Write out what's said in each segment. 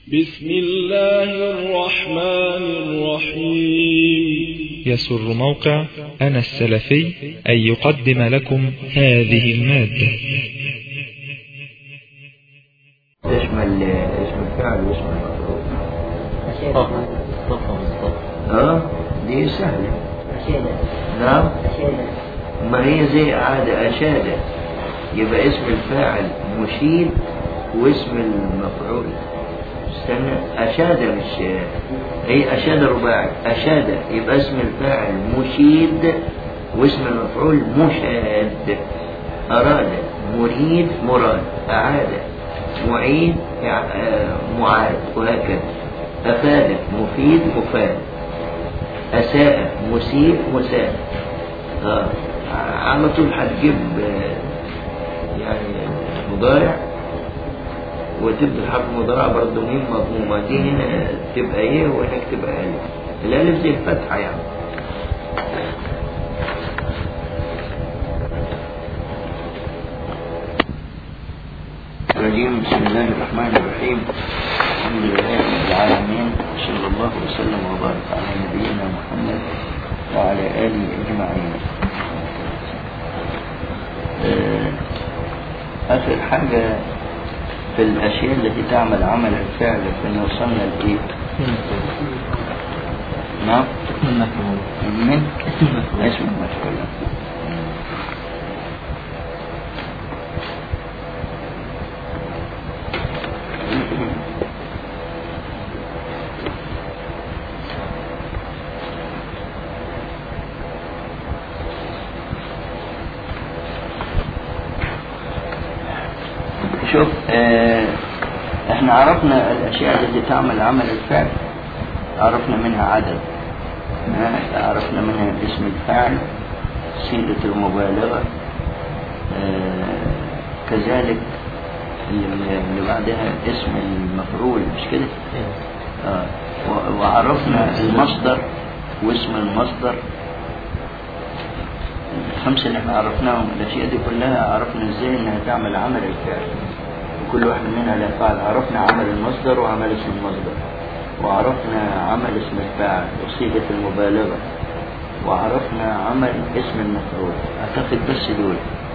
بسم الله الرحمن الرحيم يسر موقع أنا السلفي أن يقدم لكم هذه المادة تشمل اسم الفعل واسم المفعول اه دي سهلة نعم ما هي زي عادة أشادة يبقى اسم الفاعل مشيد واسم المفعول استنى أشاد مش هي أشاد رباعي أشاد يبقى اسم الفاعل مشيد واسم المفعول مشاد أراد مريد مراد أعاد معيد معاد وهكذا أفاد مفيد مفاد أساء مسيء مساء آه. على طول هتجيب آه، يعني مضارع وتبدأ حرف مضارع برضه ميم مضمومة دي هنا تبقى ايه وهناك تبقى ألف الألف زي الفتحة يعني الرجيم بسم الله الرحمن الرحيم الحمد لله رب العالمين صلى الله وسلم وبارك على نبينا محمد وعلى آله أجمعين آه، آخر حاجة في الأشياء التي تعمل عمل الفعل كنا وصلنا لإيه؟ نعم من اسم المفعول شوف آه احنا عرفنا الاشياء التي تعمل عمل الفعل عرفنا منها عدد آه، عرفنا منها اسم الفاعل صيغة المبالغة آه كذلك اللي اللي بعدها اسم المفعول مش كده؟ آه و- وعرفنا المصدر واسم المصدر الخمسة اللي احنا عرفناهم الأشياء دي كلها عرفنا ازاي انها تعمل عمل الفعل وكل واحد منها له فعل عرفنا عمل المصدر وعمل اسم المصدر وعرفنا عمل اسم الفاعل وصيغة المبالغة وعرفنا عمل اسم المفعول أعتقد بس دول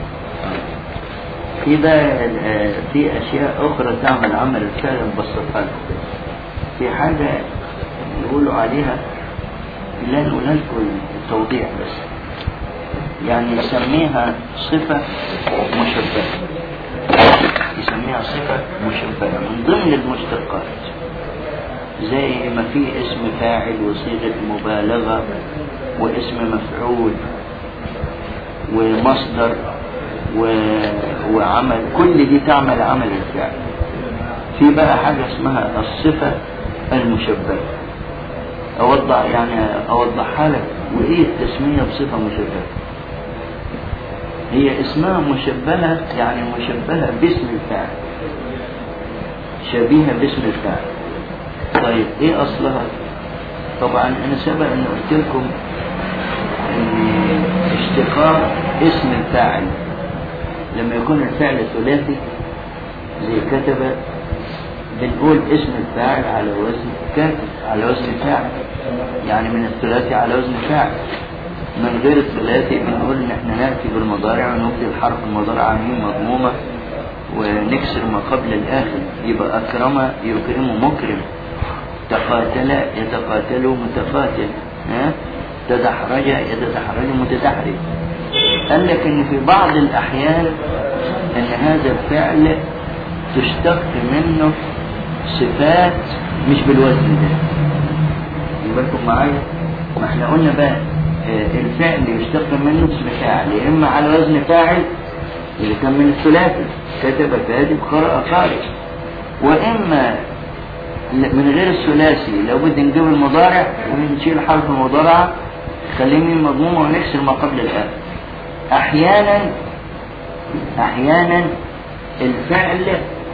في بقى آه، في أشياء أخرى تعمل عمل الفعل نبسطها لكم في حاجة يقولوا عليها لا نقول لكم التوضيح بس يعني يسميها صفة مشبهة يسميها صفة مشبهة من ضمن المشتقات زي ما في اسم فاعل وصيغة مبالغة واسم مفعول ومصدر و... وعمل كل دي تعمل عمل الفعل في بقى حاجة اسمها الصفة المشبهة أوضح يعني أوضحها لك وإيه التسمية بصفة مشبهة هي اسمها مشبهة يعني مشبهة باسم الفاعل شبيهة باسم الفاعل طيب ايه اصلها طبعا انا سبق ان قلت لكم ان اشتقاق اسم الفاعل لما يكون الفعل ثلاثي زي كتب بنقول اسم الفاعل على وزن كاتب على وزن فاعل يعني من الثلاثي على وزن فاعل من غير الثلاثي بنقول ان احنا ناتي بالمضارع ونبدي الحرف المضارع عن ميم مضمومه ونكسر ما قبل الاخر يبقى اكرم يكرم مكرم تقاتل يتقاتل متقاتل ها تدحرج يتدحرج متدحرج قال لك ان في بعض الاحيان ان هذا الفعل تشتق منه صفات مش بالوزن ده يبقى لكم معايا ما احنا قلنا بقى آه، الفعل يشتق منه اسم فاعل يا اما على وزن فاعل اللي كان من الثلاثي كتب كاتب قرأ قارئ واما ل- من غير الثلاثي لو بدنا نجيب المضارع ونشيل حرف المضارعة خليه ميم مضمومة ونكسر ما قبل الآخر أحيانا أحيانا الفعل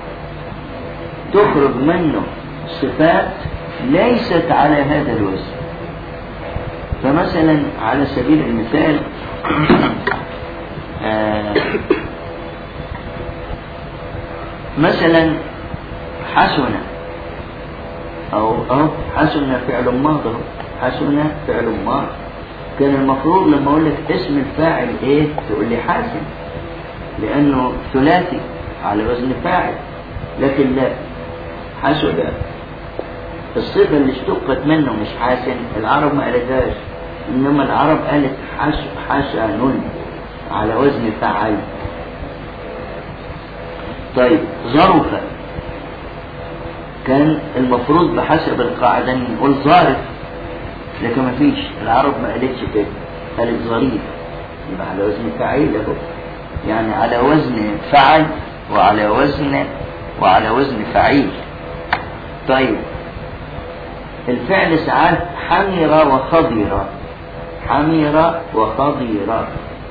تخرج منه صفات ليست على هذا الوزن فمثلا على سبيل المثال آه مثلا حسن أو أو حسن فعل ماضي حسن فعل ماضي كان المفروض لما أقول لك اسم الفاعل إيه تقول لي حاسن لأنه ثلاثي على وزن فاعل لكن لا حسن الصفة اللي اشتقت منه مش حاسن العرب ما قالتهاش إنما العرب قالت حس حسن على وزن فعل طيب ظرف كان المفروض بحسب القاعدة ان نقول ظارف لكن ما فيش العرب ما قالتش كده قالت ظريف يبقى على وزن فعيل اهو يعني على وزن فعل وعلى وزن وعلى وزن فعيل طيب الفعل ساعات حمر وخضر حمر وخضر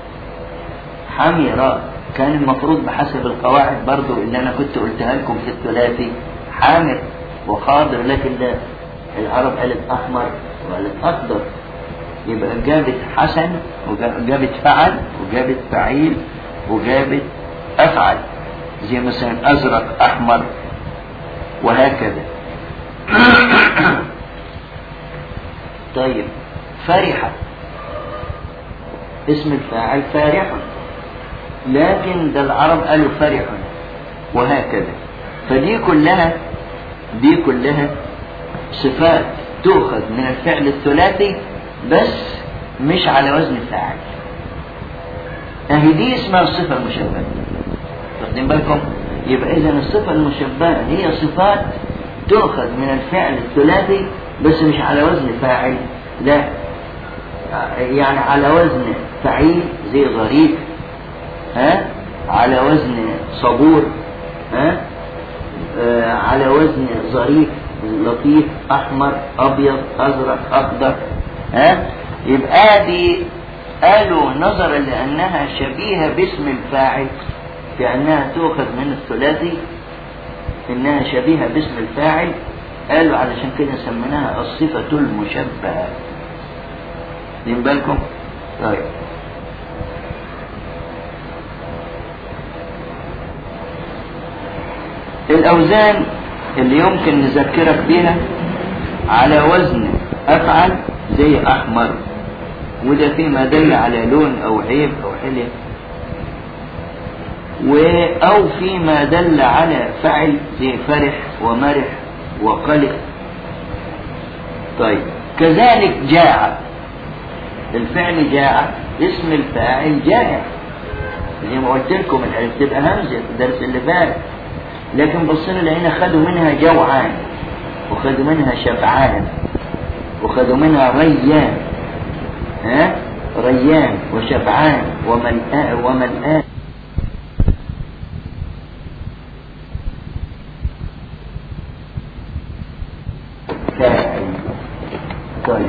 حمر كان المفروض بحسب القواعد برضو اللي انا كنت قلتها لكم في الثلاثي حامر وخاضر لكن لا العرب قالت احمر وقالت اخضر يبقى جابت حسن وجابت فعل وجابت فعيل وجابت افعل زي مثلا ازرق احمر وهكذا طيب فرحة اسم الفاعل فارح لكن ده العرب قالوا فرح وهكذا فدي كلها دي كلها صفات تؤخذ من الفعل الثلاثي بس مش على وزن فاعل اهي دي اسمها الصفة المشبهة واخدين بالكم يبقى اذا الصفة المشبهة هي صفات تؤخذ من الفعل الثلاثي بس مش على وزن فاعل لا يعني على وزن فعيل زي ظريف ها على وزن صبور ها آه على وزن ظريف لطيف احمر ابيض ازرق اخضر ها يبقى دي قالوا نظرا لانها شبيهه باسم الفاعل في انها تؤخذ من الثلاثي انها شبيهه باسم الفاعل قالوا علشان كده سميناها الصفه المشبهه واخدين بالكم طيب الأوزان اللي يمكن نذكرك بها على وزن أفعل زي أحمر وده فيما دل على لون أو عيب أو حلم و أو فيما دل على فعل زي فرح ومرح وقلق طيب كذلك جاع الفعل جاع اسم الفاعل جائع زي ما قلت لكم الالف تبقى همزه في الدرس اللي فات لكن بصينا لقينا خدوا منها جوعان وخدوا منها شبعان وخدوا منها ريان ها ريان وشبعان وملآن وملآن فاعل طيب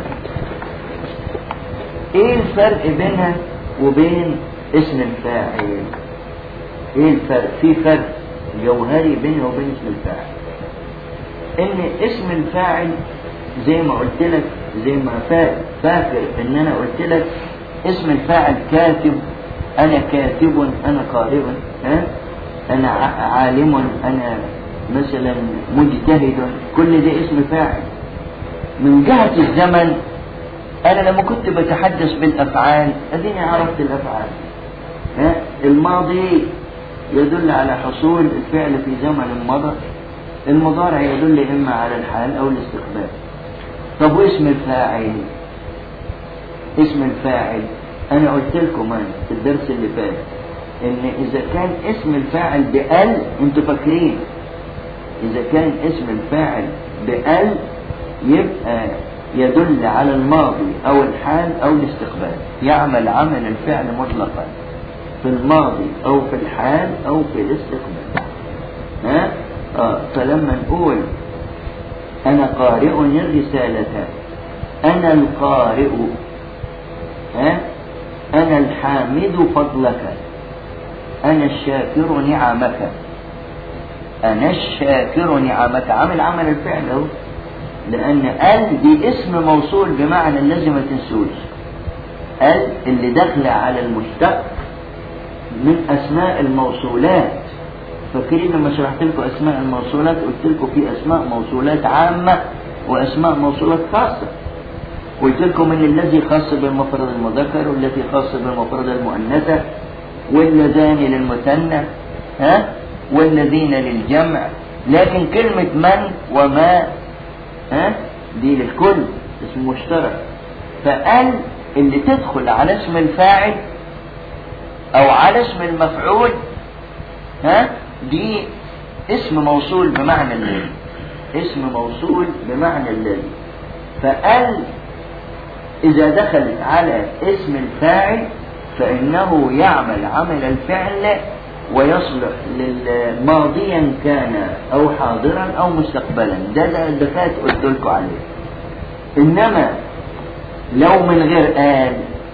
ايه الفرق بينها وبين اسم الفاعل ايه الفرق في فرق جوهري بينه وبين اسم الفاعل ان اسم الفاعل زي ما قلت لك زي ما فاكر ان انا قلت لك اسم الفاعل كاتب انا كاتب انا قارئ ها انا عالم انا مثلا مجتهد كل ده اسم فاعل من جهة الزمن انا لما كنت بتحدث بالافعال اديني عرفت الافعال ها الماضي يدل على حصول الفعل في زمن مضى المضارع يدل إما على الحال أو الاستقبال طب واسم الفاعل اسم الفاعل أنا قلت لكم أنا في الدرس اللي فات إن إذا كان اسم الفاعل بأل أنتوا فاكرين إذا كان اسم الفاعل بأل يبقى يدل على الماضي أو الحال أو الاستقبال يعمل عمل الفعل مطلقا في الماضي أو في الحال أو في الاستقبال ها؟ آه فلما نقول أنا قارئ الرسالة أنا القارئ ها؟ أنا الحامد فضلك أنا الشاكر نعمك أنا الشاكر نعمك عامل عمل الفعل أهو لأن ال دي اسم موصول بمعنى الذي ما تنسوش ال اللي داخله على المشتق من أسماء الموصولات فاكرين لما شرحت لكم أسماء الموصولات قلت لكم في أسماء موصولات عامة وأسماء موصولات خاصة قلت لكم ان الذي خاص بالمفرد المذكر والتي خاص بالمفرد المؤنثة واللذان للمثنى ها والذين للجمع لكن كلمة من وما ها دي للكل اسم مشترك فقال اللي تدخل على اسم الفاعل او على اسم المفعول ها دي اسم موصول بمعنى الذي اسم موصول بمعنى الذي فقال إذا دخلت على اسم الفاعل فإنه يعمل عمل الفعل ويصلح ماضيا كان أو حاضرا أو مستقبلا ده ده اللي فات قلت لكم عليه إنما لو من غير قال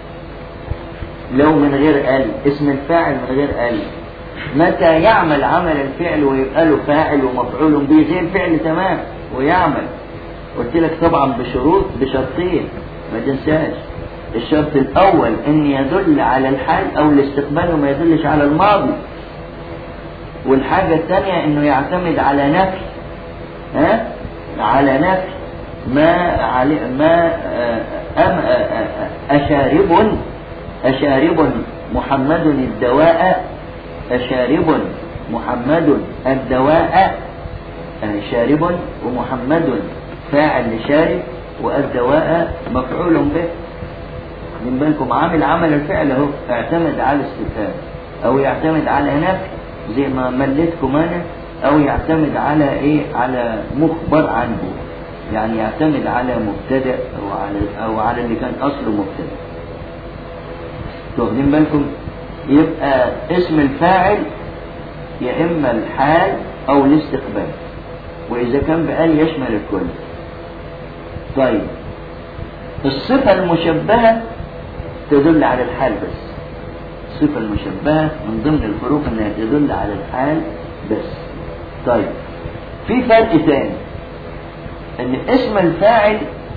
لو من غير قال اسم الفاعل من غير قال متى يعمل عمل الفعل ويبقى له فاعل ومفعول به زي الفعل تمام ويعمل قلت لك طبعا بشروط بشرطين ما تنساش الشرط الأول أن يدل على الحال أو الاستقبال وما يدلش على الماضي والحاجة الثانية أنه يعتمد على نفي ها على نفي ما علي ما أم أشارب أشارب محمد الدواء أشارب محمد الدواء يعني شارب ومحمد فاعل لشارب والدواء مفعول به من بالكم عامل عمل الفعل اهو اعتمد على استفهام او يعتمد على نفي زي ما مليتكم انا او يعتمد على ايه على مخبر عنه يعني يعتمد على مبتدا او على او على اللي كان اصله مبتدا واخدين بالكم يبقى اسم الفاعل يا اما الحال او الاستقبال واذا كان بقال يشمل الكل طيب الصفة المشبهة تدل على الحال بس الصفة المشبهة من ضمن الفروق انها تدل على الحال بس طيب في فرق ثاني ان اسم الفاعل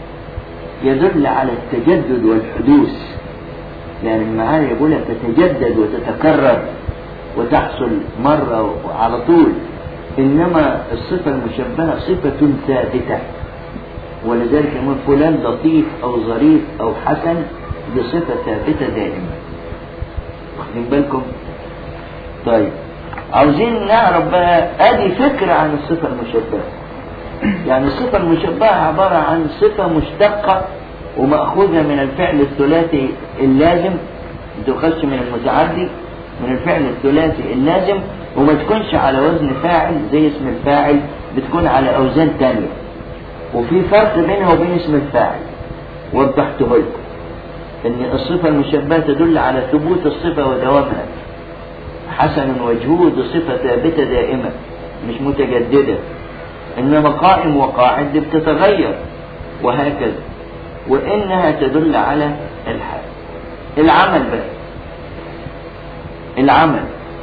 يدل على التجدد والحدوث يعني المعاني يقولها تتجدد وتتكرر وتحصل مرة على طول إنما الصفة المشبهة صفة ثابتة ولذلك يقول فلان لطيف أو ظريف أو حسن بصفة ثابتة دائما واخدين بالكم طيب عاوزين نعرف بقى ادي فكرة عن الصفة المشبهة يعني الصفة المشبهة عبارة عن صفة مشتقة ومأخوذة من الفعل الثلاثي اللازم تخش من المتعدي من الفعل الثلاثي اللازم وما تكونش على وزن فاعل زي اسم الفاعل بتكون على أوزان تانية وفي فرق بينها وبين اسم الفاعل وضحته لكم ان الصفة المشبهة تدل على ثبوت الصفة ودوامها حسن وجهه دي صفة ثابتة دائمة مش متجددة انما قائم وقاعد دي بتتغير وهكذا وانها تدل على الحال العمل بقى العمل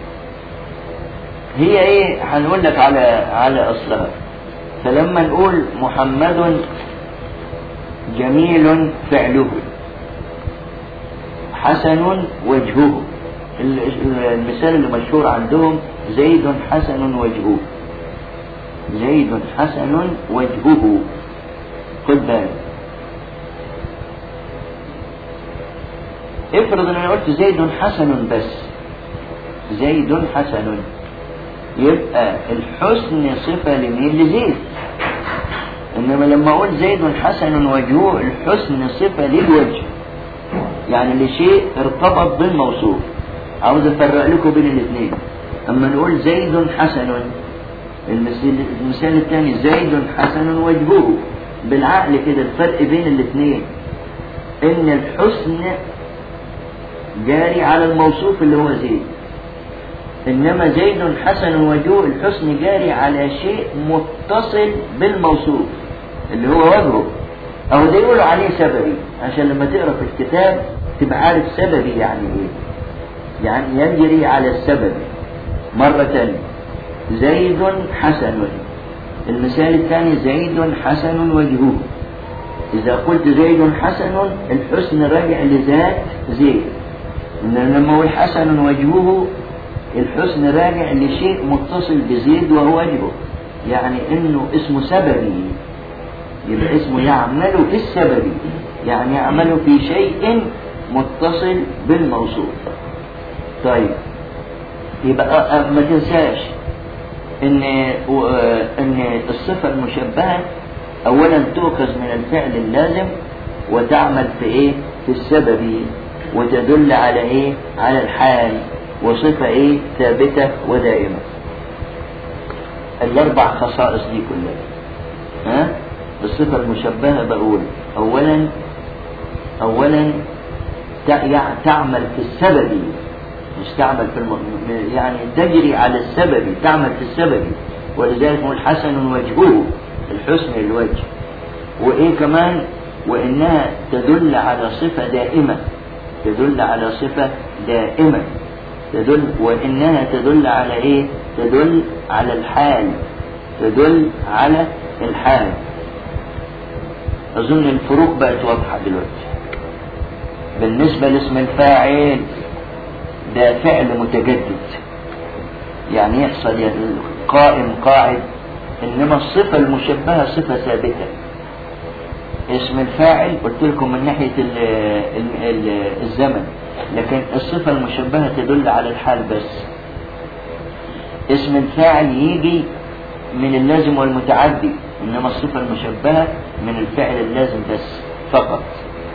هي ايه هنقول لك على على اصلها فلما نقول محمد جميل فعله حسن وجهه المثال اللي مشهور عندهم زيد حسن وجهه زيد حسن وجهه خد بالك افرض ان انا قلت زيد حسن بس زيد حسن يبقى الحسن صفة لمين لزيد انما لما اقول زيد حسن وجهه الحسن صفة للوجه يعني لشيء ارتبط بالموصوف عاوز افرق لكم بين الاثنين اما نقول زيد حسن المثال, المثال الثاني زيد حسن وجهه بالعقل كده الفرق بين الاثنين ان الحسن جاري على الموصوف اللي هو زيد انما زيد حسن وجوه الحسن جاري على شيء متصل بالموصوف اللي هو وجهه او ده يقولوا عليه سببي عشان لما تقرا في الكتاب تبقى عارف سببي يعني ايه يعني يجري على السبب مرة تانية زيد حسن المثال الثاني زيد حسن وجهه إذا قلت زيد حسن الحسن راجع لذات زيد إن لما أقول حسن وجهه الحسن راجع لشيء متصل بزيد وهو وجهه يعني إنه اسمه سببي يبقى اسمه يعمل في السبب يعني يعمل في شيء متصل بالموصوف طيب يبقى ما تنساش ان ان الصفه المشبهه اولا تؤخذ من الفعل اللازم وتعمل في ايه في السبب وتدل على ايه على الحال وصفه ايه ثابته ودائمه الاربع خصائص دي كلها ها الصفه المشبهه بقول اولا اولا تعمل في السبب مش تعمل في الم... يعني تجري على السبب تعمل في السبب ولذلك هو الحسن وجهه الحسن الوجه وايه كمان وانها تدل على صفه دائمه تدل على صفه دائمه تدل وانها تدل على ايه تدل على الحال تدل على الحال اظن الفروق بقت واضحه دلوقتي بالنسبه لاسم الفاعل ده فعل متجدد يعني يحصل يعني قائم قاعد انما الصفة المشبهة صفة ثابتة اسم الفاعل قلت لكم من ناحية ال ال ال الزمن لكن الصفة المشبهة تدل على الحال بس اسم الفاعل يجي من اللازم والمتعدي انما الصفة المشبهة من الفعل اللازم بس فقط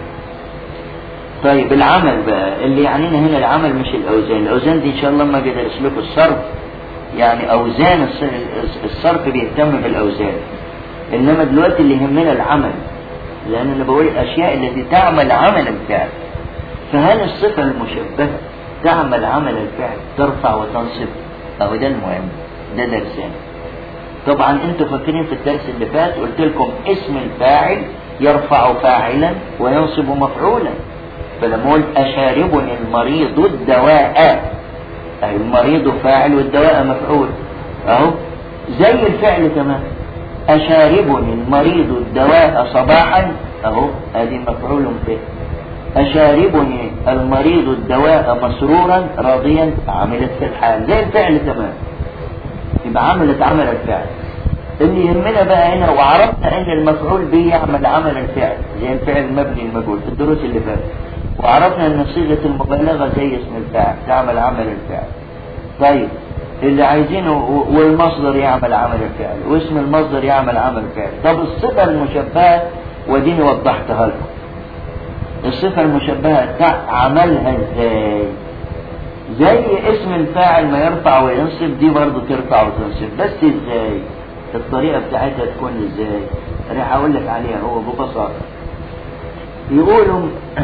طيب العمل بقى اللي يعنينا هنا العمل مش الاوزان الاوزان دي ان شاء الله ما اجي ادرس لكم الصرف يعني اوزان الصرف بيهتم بالاوزان انما دلوقتي اللي يهمنا العمل لان انا بقول الاشياء التي تعمل عمل الفعل فهل الصفه المشبهه تعمل عمل الفعل ترفع وتنصب اهو ده المهم ده درسان طبعا انتوا فاكرين في الدرس اللي فات قلت لكم اسم الفاعل يرفع فاعلا وينصب مفعولا فلما قلت أشاربني المريض الدواء أي المريض فاعل والدواء مفعول أهو زي الفعل كمان أشاربني المريض الدواء صباحا أهو هذه مفعول به أشاربني المريض الدواء مسرورا راضيا عملت في الحال زي الفعل تمام يبقى عملت عمل الفعل اللي يهمنا بقى هنا وعرفنا ان المفعول به يعمل عمل الفعل زي الفعل المبني المجهول في الدروس اللي فاتت وعرفنا ان صيغه المبالغه زي اسم الفاعل تعمل عمل الفعل طيب اللي عايزينه والمصدر يعمل عمل الفعل واسم المصدر يعمل عمل الفعل طب الصفه المشبهه وديني وضحتها لكم الصفه المشبهه عملها ازاي زي اسم الفاعل ما يرفع وينصب دي برضه ترفع وتنصب بس ازاي الطريقه بتاعتها تكون ازاي انا هقول لك عليها هو ببساطه يقولوا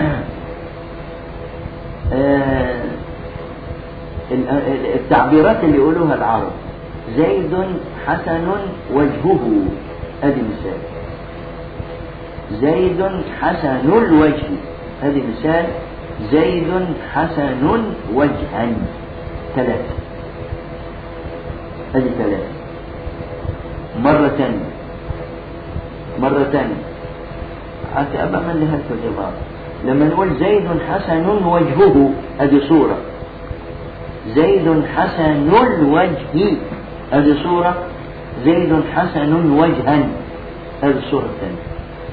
آه التعبيرات اللي يقولوها العرب زيد حسن وجهه ادي مثال زيد حسن الوجه ادي مثال زيد حسن وجها ثلاثة ادي ثلاثة مرة ثانية مرة ثانية حتى أبقى من لها الجواب لما نقول زيد حسن وجهه ادي صورة زيد حسن الوجه ادي صورة زيد حسن وجها ادي الصورة الثانية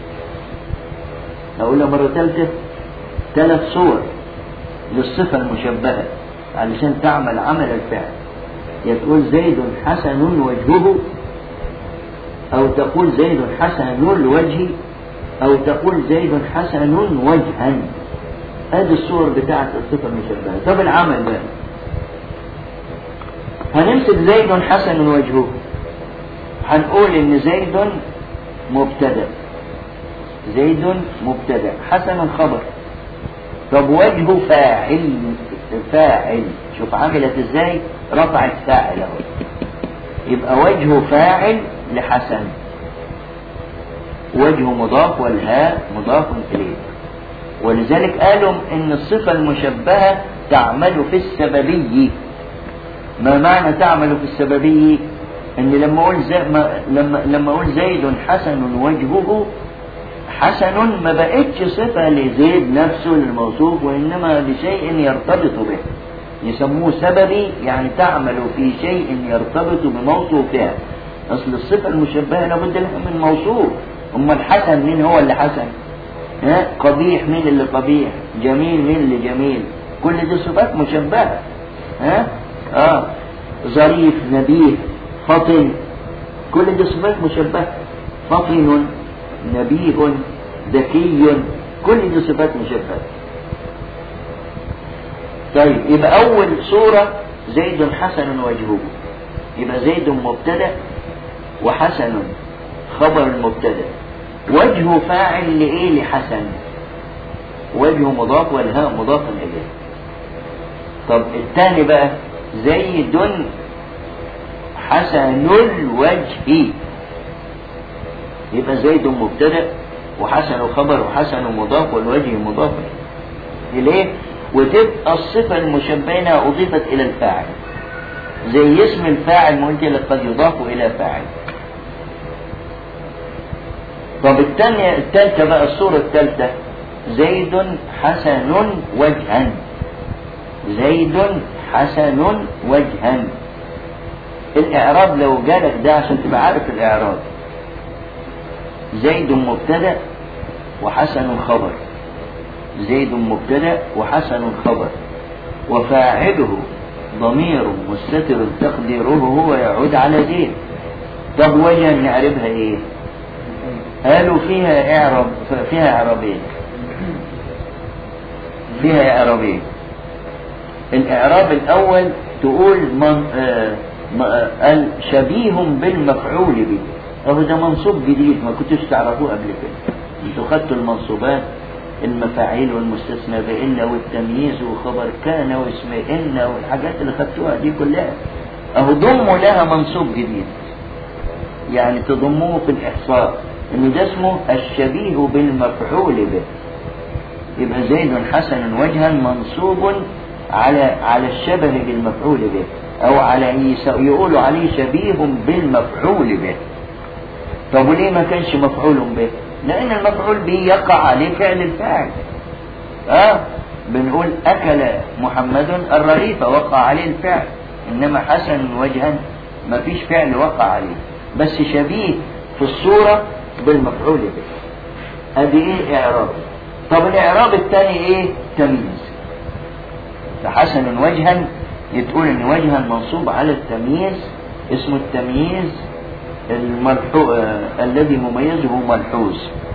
أقولها مرة ثالثة ثلاث صور للصفة المشبهة علشان تعمل عمل الفعل يا تقول زيد حسن وجهه أو تقول زيد حسن الوجه أو تقول زيد حسن وجها هذه الصور بتاعت الصفة المشبهة طب العمل بقى هنمسك زيد حسن وجهه هنقول ان زيد مبتدا زيد مبتدا حسن خبر طب وجهه فاعل فاعل شوف عملت ازاي رفعت فاعل اهو يبقى وجهه فاعل لحسن وجه مضاف والهاء مضاف إليه ولذلك قالوا إن الصفة المشبهة تعمل في السببي ما معنى تعمل في السببي إن لما أقول زي ما لما لما أقول زيد حسن وجهه حسن ما بقتش صفة لزيد نفسه للموصوف وإنما لشيء يرتبط به يسموه سببي يعني تعمل في شيء يرتبط بموصوفها أصل الصفة المشبهة لابد لها من موصوف أما الحسن مين هو اللي حسن ها قبيح مين اللي قبيح جميل مين اللي جميل كل دي صفات مشبهة ها اه ظريف نبيه فطن كل دي صفات مشبهة فطن نبيه ذكي كل دي صفات مشبهة طيب يبقى أول صورة زيد حسن وجهه يبقى زيد مبتدأ وحسن خبر المبتدأ وجه فاعل لإيه لحسن وجه مضاف والهاء مضاف إليه طب الثاني بقى زيد حسن الوجه يبقى زيد مبتدأ وحسن خبر وحسن مضاف والوجه مضاف إليه وتبقى الصفة المشبهة أضيفت إلى الفاعل زي اسم الفاعل ما قلت لك قد يضاف إلى فاعل طب الثانية الثالثة بقى الصورة الثالثة زيد حسن وجها زيد حسن وجها الإعراب لو جالك ده عشان تبقى عارف الإعراب زيد مبتدأ وحسن خبر زيد مبتدأ وحسن خبر وفاعله ضمير مستتر تقديره هو يعود على زيد طب وجها نعرفها ايه قالوا فيها اعرب فيها اعرابين فيها اعرابين الاعراب الاول تقول من آه آه شبيه بالمفعول به اهو ده منصوب جديد ما كنتوش تعرفوه قبل كده انتوا خدتوا المنصوبات المفاعيل والمستثنى بإن والتمييز وخبر كان واسم إن والحاجات اللي خدتوها دي كلها أهو ضموا لها منصوب جديد يعني تضموه في الإحصاء إنه ده اسمه الشبيه بالمفعول به يبقى زيد حسن وجها منصوب على على الشبه بالمفعول به أو على يقولوا عليه شبيه بالمفعول به طب وليه ما كانش مفعول به؟ لأن المفعول به يقع عليه فعل الفاعل اه بنقول أكل محمد الرغيف وقع عليه الفعل إنما حسن وجها ما فيش فعل وقع عليه بس شبيه في الصورة بالمفعول به ادي ايه اعراب طب الاعراب الثاني ايه تمييز فحسن وجها يتقول ان وجها منصوب على التمييز اسمه التمييز الملحو... آه الذي مميزه ملحوظ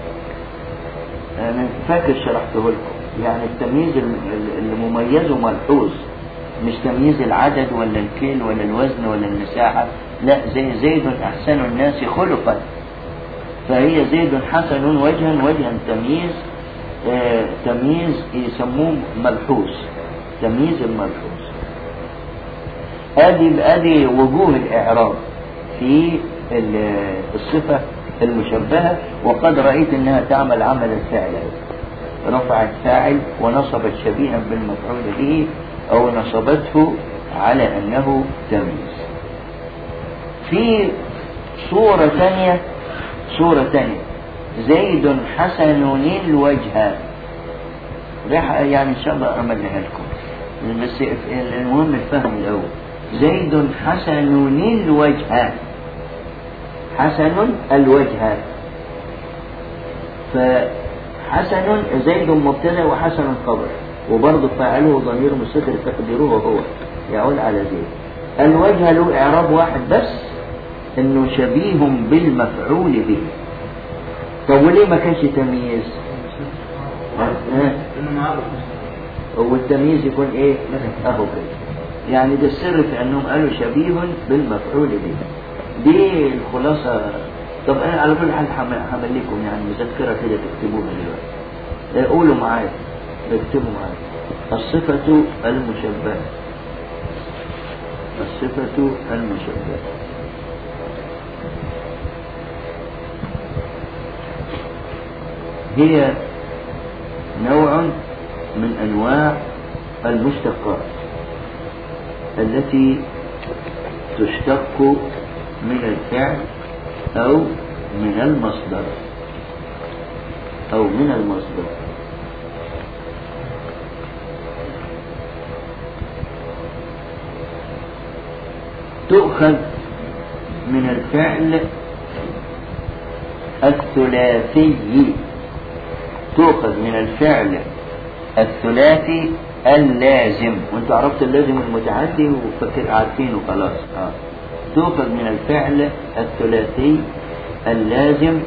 انا فاكر شرحته لكم يعني التمييز اللي مميزه ملحوظ مش تمييز العدد ولا الكيل ولا الوزن ولا المساحة لا زي زيد أحسن الناس خلقا فهي زيد حسن وجها وجها تمييز آه تمييز يسموه ملحوظ تمييز الملحوظ ادي ادي وجوه الاعراب في الصفة المشبهة وقد رأيت انها تعمل عمل الفاعل رفعت فاعل ونصبت شبيها بالمفعول به او نصبته على انه تمييز في صورة ثانية صورة ثانية زيد حسن الوجه يعني ان شاء الله اعملها لكم بس المهم الفهم الاول زيد حسن الوجه حسن الوجه فحسن زيد مبتدا وحسن خبر وبرضه فاعله ضمير مستتر تقديره هو يعود على زيد الوجه له اعراب واحد بس انه شبيه بالمفعول به طب وليه ما كانش تمييز والتمييز يكون ايه اهو كده يعني ده السر في انهم قالوا شبيه بالمفعول به دي الخلاصة طب انا على كل حال هعمل لكم يعني مذكرة كده تكتبوها دلوقتي قولوا معايا اكتبوا معايا الصفة المشبهة الصفة المشبهة هي نوع من انواع المشتقات التي تشتق من الفعل أو من المصدر أو من المصدر تؤخذ من الفعل الثلاثي تؤخذ من الفعل الثلاثي اللازم وانتوا عرفتوا اللازم المتعدي وفكر عارفينه خلاص اه تؤخذ من الفعل الثلاثي اللازم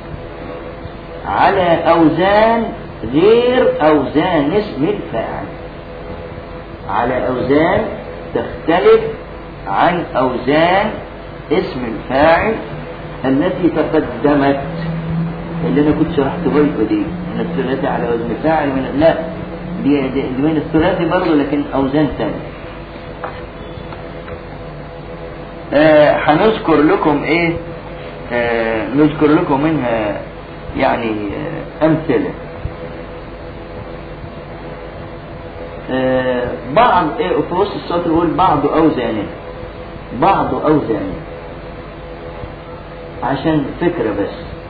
على أوزان غير أوزان اسم الفاعل على أوزان تختلف عن أوزان اسم الفاعل التي تقدمت اللي أنا كنت شرحت لكم دي من الثلاثي على وزن فاعل من لا دي, دي, دي من الثلاثي برضه لكن أوزان ثانية آه هنذكر لكم ايه آه نذكر لكم منها يعني آه امثله آه بعض ايه في وسط السطر يقول بعض اوزانه بعض اوزانه عشان فكره بس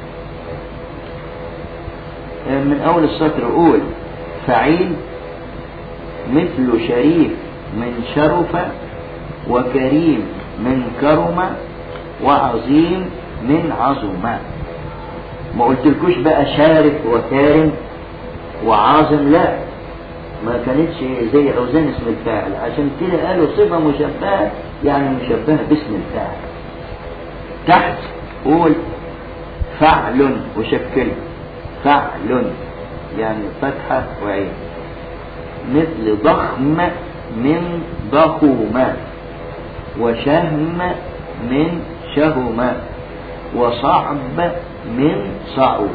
آه من اول السطر يقول فعيل مثل شريف من شرف وكريم من كرم وعظيم من عظم ما قلتلكوش بقى شارف وكارم وعاظم لا ما كانتش زي اوزان اسم الفاعل عشان كده قالوا صفة مشبهة يعني مشبهة باسم الفاعل تحت قول فعل وشكل فعل يعني فتحة وعين مثل ضخم من ضخومة وشهم من شهم وصعب من صعب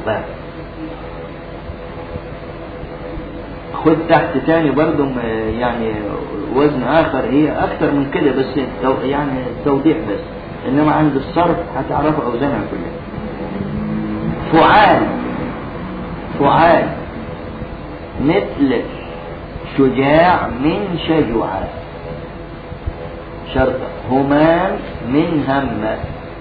خد تحت تاني برضو يعني وزن آخر هي أكثر من كده بس يعني توضيح بس إنما عند الصرف هتعرفوا أوزانها كلها فعال فعال مثل شجاع من شجوع شرطة همام من هم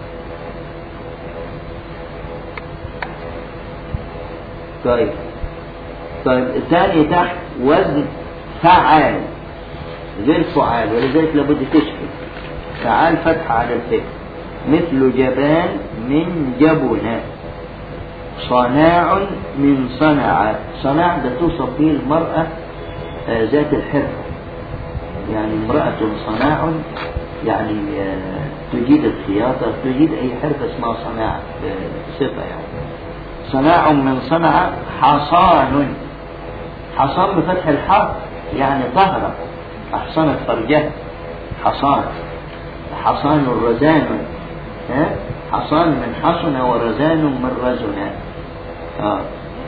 طيب طيب الثاني تحت وزن فعال غير فعال ولذلك لابد تشكل فعال فتح على الفعل مثل جبان من جبنة صناع من صنع صناع ده توصف به المرأة آه ذات الحرفة يعني امرأة صناع يعني آه تجيد الخياطة تجيد أي حرفة اسمها صناع آه صفة يعني صناع من صنع حصان حصان بفتح الحاء يعني طهرة أحصنت فرجها حصان حصان رزان ها حصان من حصن ورزان من رزنا آه.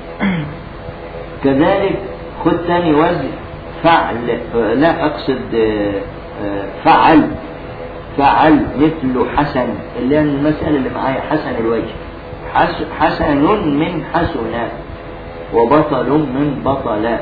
كذلك خد تاني وزن فعل لا أقصد فعل فعل مثل حسن اللي هي المسألة اللي معايا حسن الوجه حسن من حسن وبطل من بطل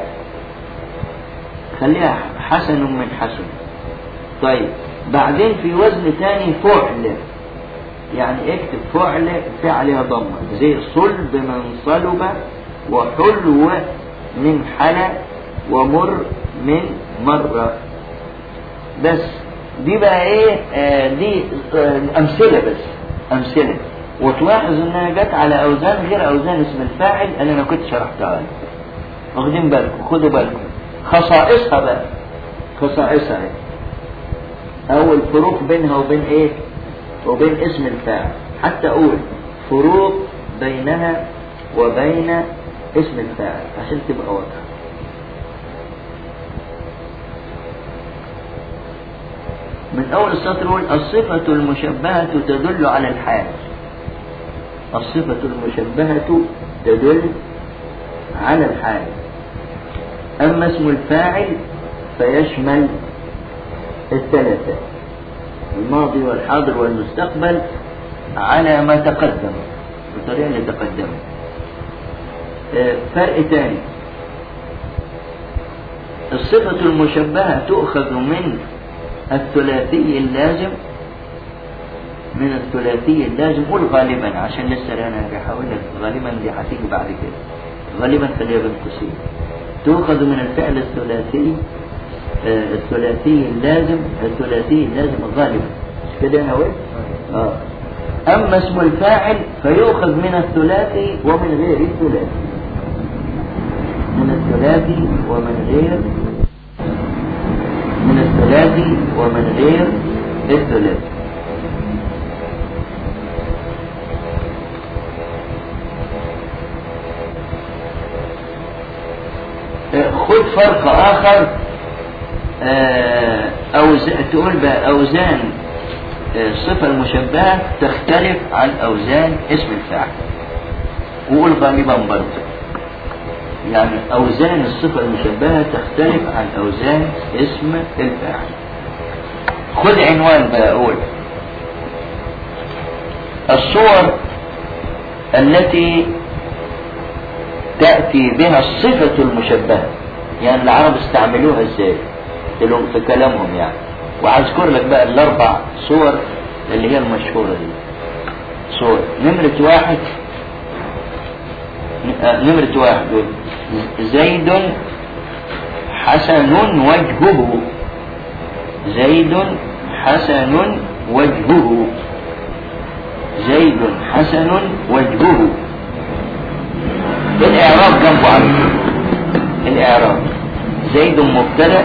خليها حسن من حسن طيب بعدين في وزن ثاني فعل يعني اكتب فعل فعلها ضمة زي صلب من صلب وحلو من حلى ومر من مرة بس دي بقى ايه آه دي آه امثلة بس امثلة وتلاحظ انها جت على اوزان غير اوزان اسم الفاعل اللي انا كنت شرحتها لك واخدين بالكم خدوا بالكم خصائصها بقى خصائصها ايه او الفروق بينها وبين ايه وبين اسم الفاعل حتى اقول فروق بينها وبين اسم الفاعل عشان تبقى واضحه من أول السطر يقول الصفة المشبهة تدل على الحال الصفة المشبهة تدل على الحال أما اسم الفاعل فيشمل الثلاثة الماضي والحاضر والمستقبل على ما تقدم بالطريقة اللي تقدمت فرق ثاني الصفة المشبهة تؤخذ من الثلاثي اللازم من الثلاثي اللازم قول غالبا عشان لسه انا بحاول لك غالبا دي هتيجي بعد كده غالبا خليها بين قوسين تؤخذ من الفعل الثلاثي آه الثلاثي اللازم الثلاثي اللازم غالبا مش كده انا قلت اه أما اسم الفاعل فيؤخذ من الثلاثي ومن غير الثلاثي من الثلاثي ومن غير من الثلاثي ومن غير الثلاثي خد فرق آخر أوز... تقول بقى أوزان الصفة المشبهة تختلف عن أوزان اسم الفاعل وقول غالبا برضه يعني أوزان الصفة المشبهة تختلف عن أوزان اسم الفاعل خد عنوان بقى أقول الصور التي تأتي بها الصفة المشبهة يعني العرب استعملوها ازاي في كلامهم يعني وهذكر لك بقى الاربع صور اللي هي المشهورة دي صور نمرة واحد نمرة واحد زيد حسن وجهه زيد حسن وجهه زيد حسن وجهه الإعراب جنبه عنه الإعراب زيد مبتدأ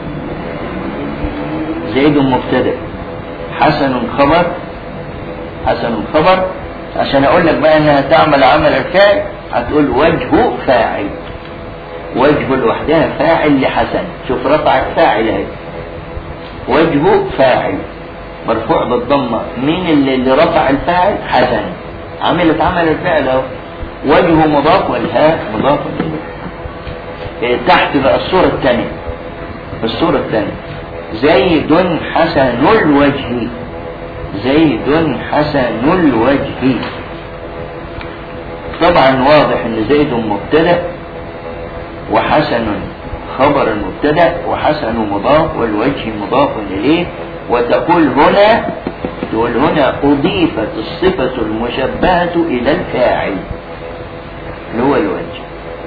زيد مبتدأ حسن خبر حسن خبر عشان أقول لك بقى إنها تعمل عمل الفعل هتقول وجه فاعل وجه لوحدها فاعل لحسن شوف رفعت فاعل اهي وجه فاعل مرفوع بالضمة مين اللي, اللي رفع الفاعل حسن عملت عمل الفعل اهو وجهه مضاف والهاء مضاف إيه تحت بقى الصورة الثانية الصورة الثانية زيد حسن الوجه زيد حسن الوجه طبعا واضح ان زيد مبتدا وحسن خبر المبتدا وحسن مضاف والوجه مضاف اليه وتقول هنا تقول هنا اضيفت الصفه المشبهه الى الفاعل اللي هو الوجه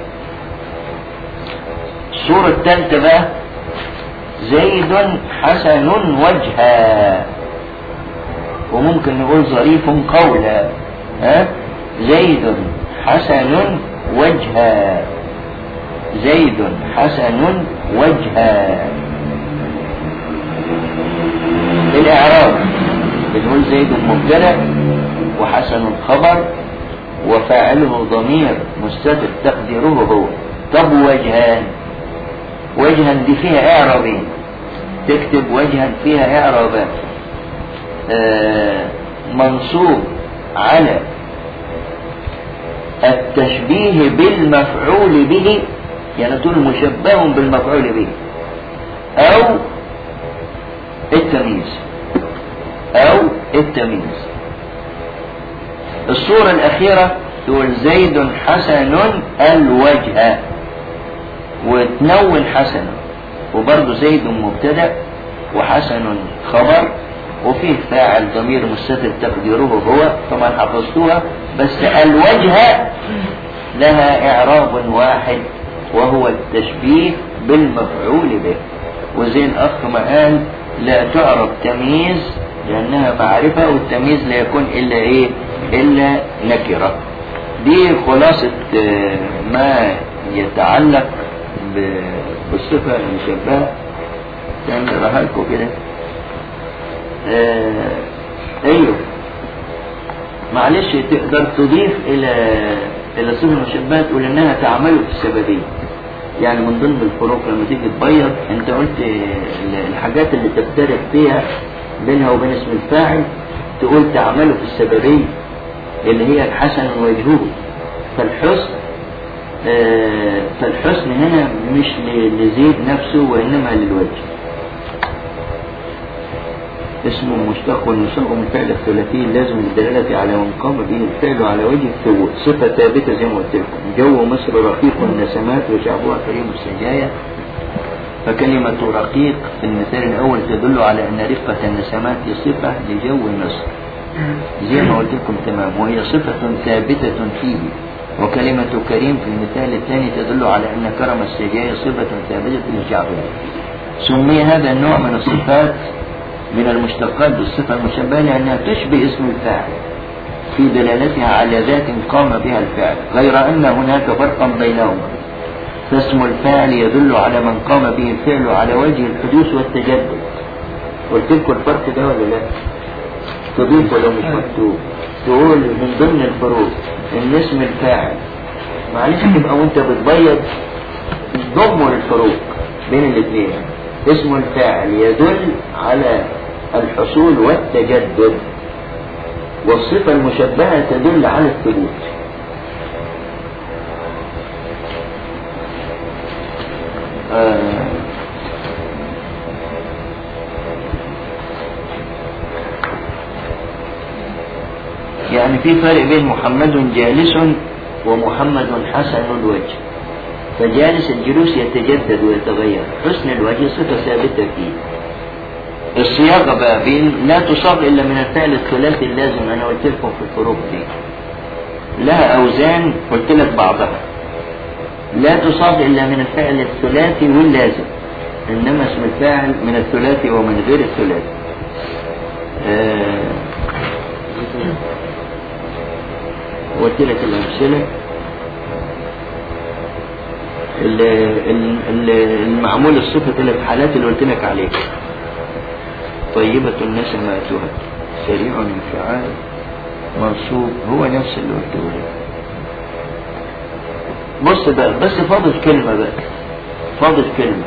الصورة الثالثة بقى زيد حسن وجها وممكن نقول ظريف قولا ها زيد حسن وجها زيد حسن وجها الإعراب بنقول زيد مبتدأ وحسن خبر وفاعله ضمير مستتر تقديره هو طب وجهان وجها دي فيها اعرابين تكتب وجها فيها اعرابات آه منصوب على التشبيه بالمفعول به يعني تقول مشبه بالمفعول به او التمييز او التمييز الصورة الأخيرة تقول زيد حسن الوجه وتنون حسن وبرضه زيد مبتدأ وحسن خبر وفيه فاعل ضمير مستتر تقديره هو طبعا حفظتوها بس الوجه لها إعراب واحد وهو التشبيه بالمفعول به وزي الأخ ما قال لا تعرف تمييز لأنها معرفة والتمييز لا يكون إلا إيه إلا نكرة دي خلاصة ما يتعلق بالصفة المشبهة تعملها لكم كده آه ايوه معلش تقدر تضيف الى الى الصفة المشبهة تقول انها تعمل في السببية يعني من ضمن الفروق لما تيجي تبيض انت قلت الحاجات اللي تفترق فيها بينها وبين اسم الفاعل تقول تعمل في السببية اللي هي الحسن وجهه فالحسن آه فالحسن هنا مش لزيد نفسه وإنما للوجه اسم مشتق والمشتق من فعل الثلاثي لازم للدلالة على من قام به الفعل على وجه الثبوت صفة ثابتة زي ما قلت لكم جو مصر رقيق النسمات وشعبها كريم السجايا فكلمة رقيق في المثال الأول تدل على أن رقة النسمات صفة لجو مصر زي ما قلت لكم تمام وهي صفة ثابتة فيه وكلمة كريم في المثال الثاني تدل على أن كرم السجايا صفة ثابتة لشعبها سمي هذا النوع من الصفات من المشتقات بالصفة المشبهة لأنها تشبه اسم الفاعل في دلالتها على ذات قام بها الفعل غير أن هناك فرقا بينهما فاسم الفاعل يدل على من قام به الفعل على وجه الحدوث والتجدد قلت لكم الفرق ده ولا لا؟ تضيف ولو مش مكتوب تقول من ضمن الفروق ان اسم الفاعل معلش تبقى وانت بتبيض ضم الفروق بين الاثنين اسم الفاعل يدل على الحصول والتجدد والصفة المشبهة تدل على الثبوت آه يعني في فرق بين محمد جالس ومحمد حسن الوجه فجالس الجلوس يتجدد ويتغير حسن الوجه صفة ثابتة فيه الصياغة بقى بين لا تصاب إلا من الفعل الثلاثي اللازم أنا قلت لكم في الفروق دي لها أوزان قلت لك بعضها لا تصاب إلا من الفعل الثلاثي واللازم إنما اسم الفاعل من الثلاثي ومن غير الثلاثي آه قلت لك الأمثلة المعمول الصفة ثلاث حالات اللي قلت لك عليها طيبة نسماتها سريع انفعال منصوب هو نفس اللي قلته لك بص بقى بس فاضل كلمة بقى فاضل كلمة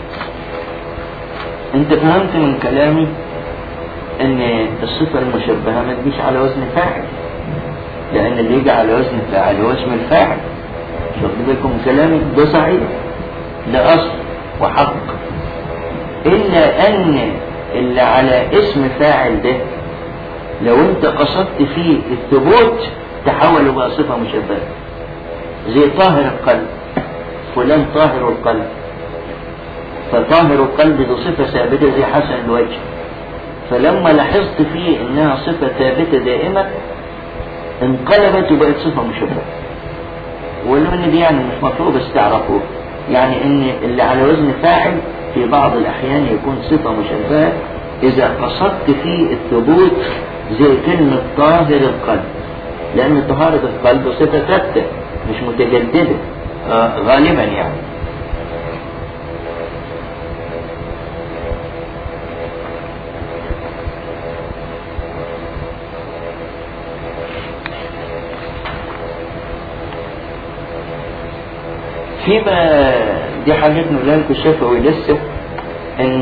انت فهمت من كلامي ان الصفة المشبهة ما تجيش على وزن فاعل لان اللي يجي على وزن فاعل هو اسم الفاعل شوف بالكم كلامي ده صحيح ده اصل وحق الا ان اللي على اسم فاعل ده لو انت قصدت فيه الثبوت تحول بقى صفة مشبهة زي طاهر القلب فلان طاهر القلب فطاهر القلب دي صفة ثابتة زي حسن الوجه فلما لاحظت فيه انها صفة ثابتة دائمة انقلبت وبقت صفة مشبهة ولو ان دي يعني مش مطلوب بس تعرفوه يعني ان اللي على وزن فاعل في بعض الاحيان يكون صفة مشبهة اذا قصدت فيه الثبوت زي كلمة طاهر القلب لان طهارة القلب صفة ثابتة مش متجددة آه غالبا يعني فيما دي حاجات نقولها لكم الشفوي لسه ان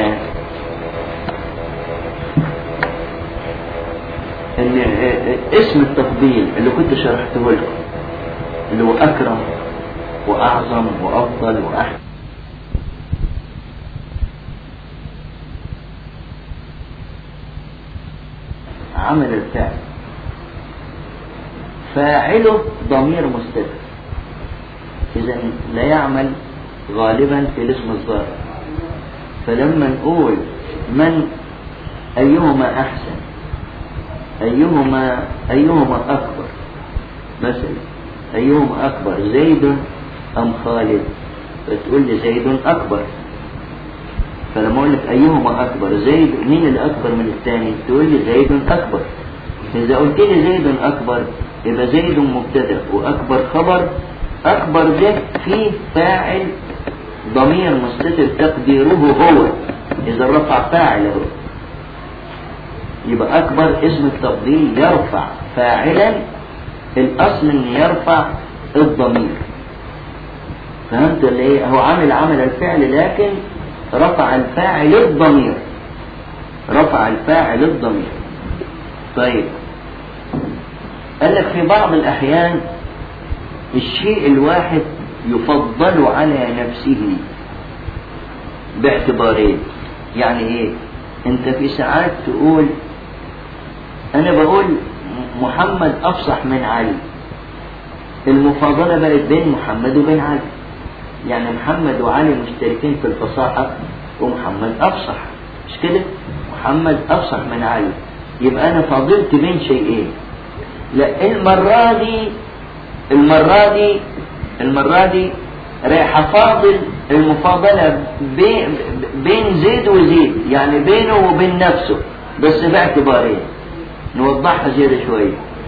ان اسم التفضيل اللي كنت شرحته لكم اللي هو اكرم واعظم وافضل واحسن عمل الفعل فاعله ضمير مستتر إذا لا يعمل غالبا في الاسم الظاهر فلما نقول من أيهما أحسن أيهما أيهما أكبر مثلا أيهما أكبر زيد أم خالد فتقول لي زيد أكبر فلما أقول لك أيهما أكبر زيد مين اللي أكبر من الثاني تقول لي زيد أكبر إذا قلت لي زيد أكبر يبقى زيد مبتدأ وأكبر خبر أكبر ده فيه فاعل ضمير مستتر تقديره هو إذا رفع فاعل هو يبقى أكبر اسم التفضيل يرفع فاعلا الأصل إن يرفع الضمير فهمت اللي ايه هو عامل عمل الفعل لكن رفع الفاعل الضمير رفع الفاعل الضمير طيب قال لك في بعض الأحيان الشيء الواحد يفضل على نفسه باعتبارين يعني ايه انت في ساعات تقول انا بقول محمد افصح من علي المفاضلة بقت بين محمد وبين علي يعني محمد وعلي مشتركين في الفصاحة ومحمد افصح مش كده محمد افصح من علي يبقى انا فاضلت بين شيئين لا المرة دي المرة دي المرة دي رايح فاضل المفاضلة بين, بين زيد وزيد يعني بينه وبين نفسه بس باعتبارين نوضحها زيادة شوية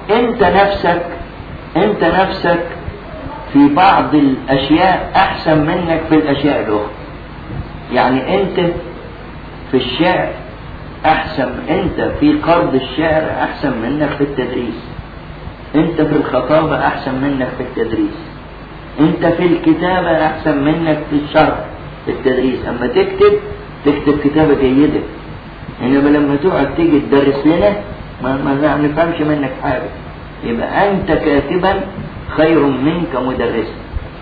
انت نفسك انت نفسك في بعض الاشياء احسن منك في الاشياء الاخرى يعني انت في الشعر احسن انت في قرض الشعر احسن منك في التدريس انت في الخطابة احسن منك في التدريس انت في الكتابة احسن منك في الشرح في التدريس اما تكتب تكتب كتابة جيدة انما لما تقعد تيجي تدرس لنا ما, ما نفهمش منك حاجة يبقى انت كاتبا خير منك مدرسا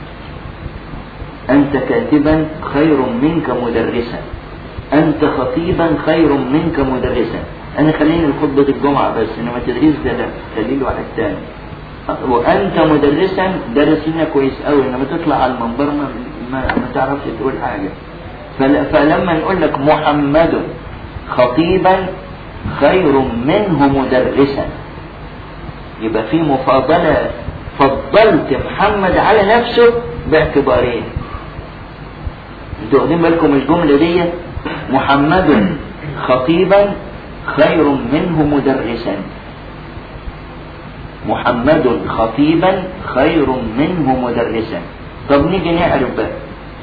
انت كاتبا خير منك مدرسا انت خطيبا خير منك مدرسا انا خليني خطبة الجمعة بس انما التدريس ده لا خليه واحد تاني وانت مدرسا درس لنا كويس قوي انما تطلع على المنبر ما, ما, ما تعرفش تقول حاجة فل- فلما نقول لك محمد خطيبا خير منه مدرسا يبقى في مفاضلة فضلت محمد على نفسه باعتبارين انتوا واخدين بالكم الجملة دي محمد خطيبا خير منه مدرسا محمد خطيبا خير منه مدرسا طب نيجي نعرف بقى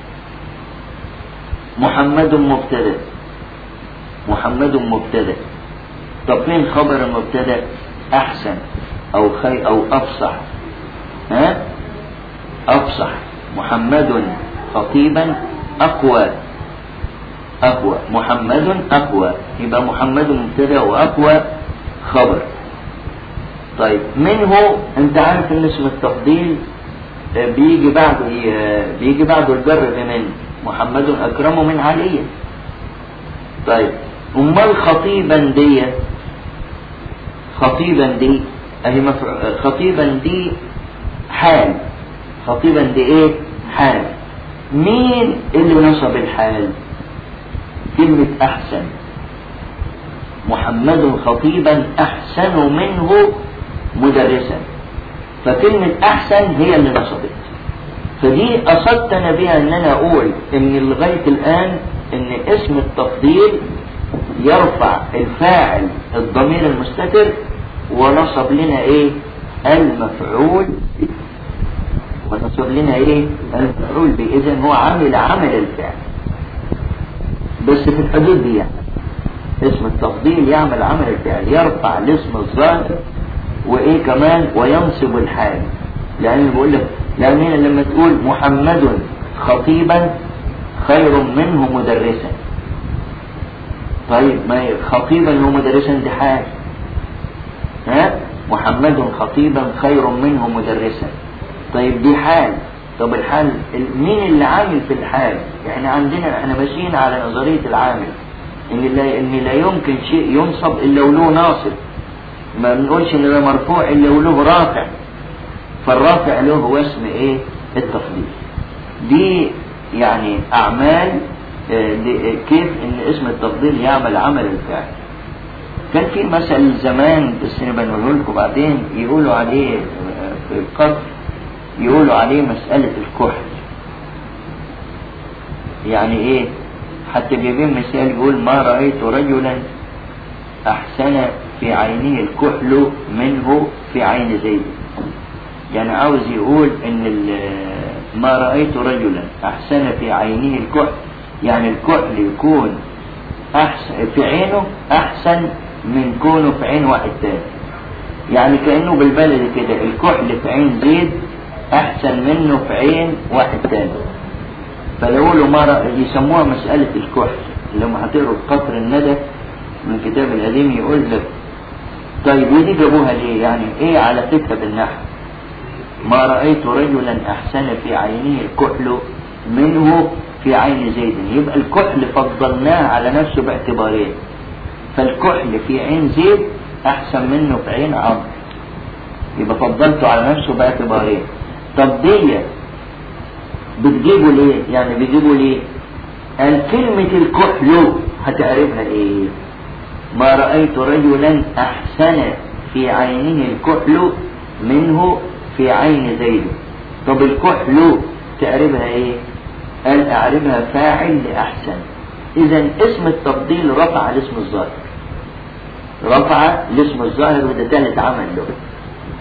محمد مبتدا محمد مبتدا طب فين خبر المبتدا احسن او خير او افصح ها افصح محمد خطيبا اقوى اقوى محمد اقوى يبقى محمد مبتدا واقوى خبر طيب منه انت عارف ان اسم التفضيل آه، بيجي بعده آه، بيجي بعده الجر بمن محمد اكرم من علي طيب امال خطيبا دي خطيبا دي اهي مفع... خطيبا دي حال خطيبا دي ايه حال مين اللي نصب الحال كلمة احسن محمد خطيبا احسن منه مدرسا فكلمة احسن هي اللي نصبت فدي قصدت انا بها ان انا اقول ان لغاية الان ان اسم التفضيل يرفع الفاعل الضمير المستتر ونصب لنا ايه المفعول ونصب لنا ايه المفعول به اذا هو عمل عمل الفعل بس في الحدود دي يعني. اسم التفضيل يعمل عمل الفعل يرفع الاسم الظاهر وايه كمان وينصب الحال لان بقول لك لان هنا لما تقول محمد خطيبا خير منه مدرسا طيب ما هي خطيبا ومدرسا دي حال ها محمد خطيبا خير منه مدرسا طيب دي حال طب الحال مين اللي عامل في الحال احنا عندنا احنا ماشيين على نظرية العامل ان لا ان لا يمكن شيء ينصب الا وله ناصب ما بنقولش ان ده مرفوع الا وله رافع فالرافع له هو اسم ايه التفضيل دي يعني اعمال آه، ل- كيف ان اسم التفضيل يعمل عمل الفعل كان في مثل زمان بس نبقى نقوله لكم بعدين يقولوا عليه آه، في القصر يقولوا عليه مسألة الكحل يعني ايه حتى جايبين مثال يقول ما رأيت رجلا أحسن في عينه الكحل منه في عين زيد يعني عاوز يقول ان ال- ما رأيت رجلا أحسن في عينه الكحل يعني الكحل يكون أحسن في عينه أحسن من كونه في عين واحد تاني يعني كأنه بالبلد كده الكحل في عين زيد أحسن منه في عين واحد تاني فلو له مرة يسموها مسألة الكحل لما هتقروا قطر الندى من كتاب القديم يقول لك طيب ودي جابوها ليه يعني ايه علاقتها بالنحو ما رأيت رجلا أحسن في عينه الكحل منه في عين زيد يبقى الكحل فضلناه على نفسه باعتبارين فالكحل في عين زيد أحسن منه في عين عمرو يبقى فضلته على نفسه باعتبارين طب دي بتجيبوا ليه يعني بيجيبوا ليه قال كلمة الكحل هتعرفها ايه ما رأيت رجلا أحسن في عينه الكحل منه في عين زيد طب الكحل تعرفها ايه قال اعرفها فاعل لأحسن اذا اسم التفضيل رفع الاسم الظاهر رفع الاسم الظاهر وده ثالث عمل له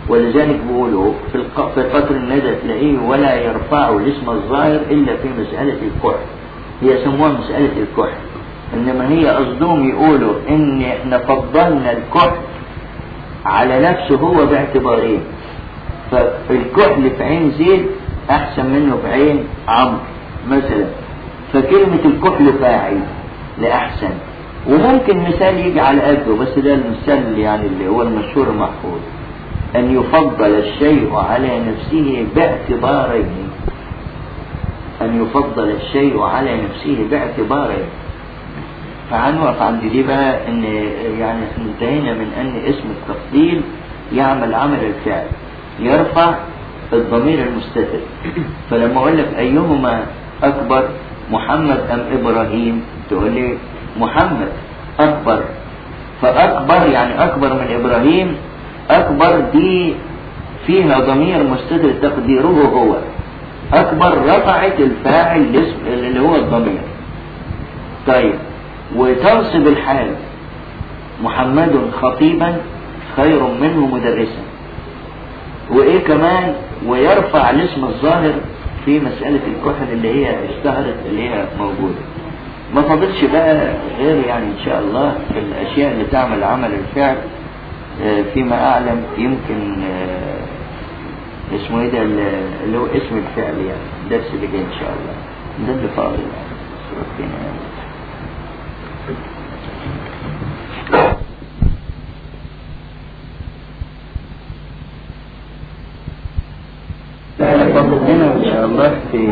ولذلك بيقولوا في الق... في قطر الندى تلاقيه ولا يرفع الاسم الظاهر الا في مساله الكحل هي سموها مساله الكحل انما هي قصدهم يقولوا ان احنا فضلنا الكحل على نفسه هو باعتبارين فالكحل في عين زيد احسن منه في عين عمرو مثلا فكلمة الكحل فاعل لأحسن وممكن مثال يجي على قده بس ده المثال يعني اللي هو المشهور المحفوظ أن يفضل الشيء على نفسه باعتبارين أن يفضل الشيء على نفسه باعتبارين فهنوقف عند دي بقى ان يعني انتهينا من ان اسم التفضيل يعمل عمل الفعل يرفع الضمير المستتر فلما اقول لك ايهما اكبر محمد ام ابراهيم تقول لي محمد اكبر فاكبر يعني اكبر من ابراهيم اكبر دي فيها ضمير مستتر تقديره هو اكبر رفعت الفاعل اللي هو الضمير طيب وتنصب الحال محمد خطيبا خير منه مدرسا وايه كمان ويرفع الاسم الظاهر في مسألة الكحل اللي هي اشتهرت اللي هي موجودة ما فاضلش بقى غير يعني ان شاء الله الاشياء اللي تعمل عمل الفعل فيما اعلم يمكن اسمه ايه ده اللي هو اسم الفعل يعني الدرس اللي جاي ان شاء الله ده اللي فاضل يعني فضلنا ان شاء الله في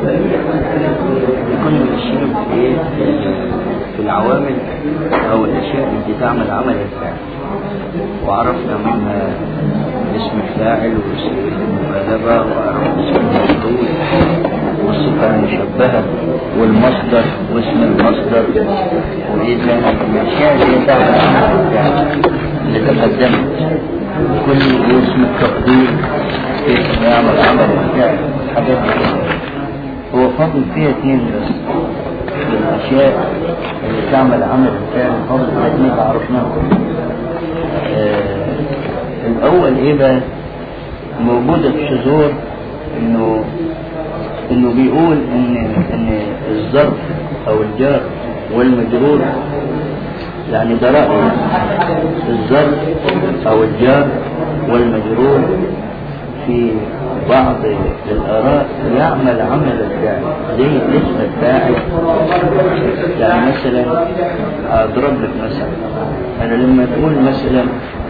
كل الاشياء في في العوامل او الاشياء التي تعمل عمل الفاعل وعرفنا منها اسم الفاعل واسم المبالغه وعرفنا اسم المفعول والصفه المشبهه والمصدر واسم المصدر وايه تاني الاشياء اللي تعمل عمل الفاعل اللي تقدمت كل اسم التقدير كيف يعمل عمل الفعل الحاجات دي هو فاضل فيها اثنين بس الاشياء اللي تعمل عمل الفعل فاضل فيها اثنين عرفناهم آه الاول ايه بقى موجودة في شذور انه انه بيقول ان ان الظرف او الجار والمجرور يعني ده رأي الظرف او الجار والمجرور في بعض الآراء يعمل عمل الفاعل زي اسم الفاعل يعني مثلا أضرب لك مثلا أنا لما تقول مثلا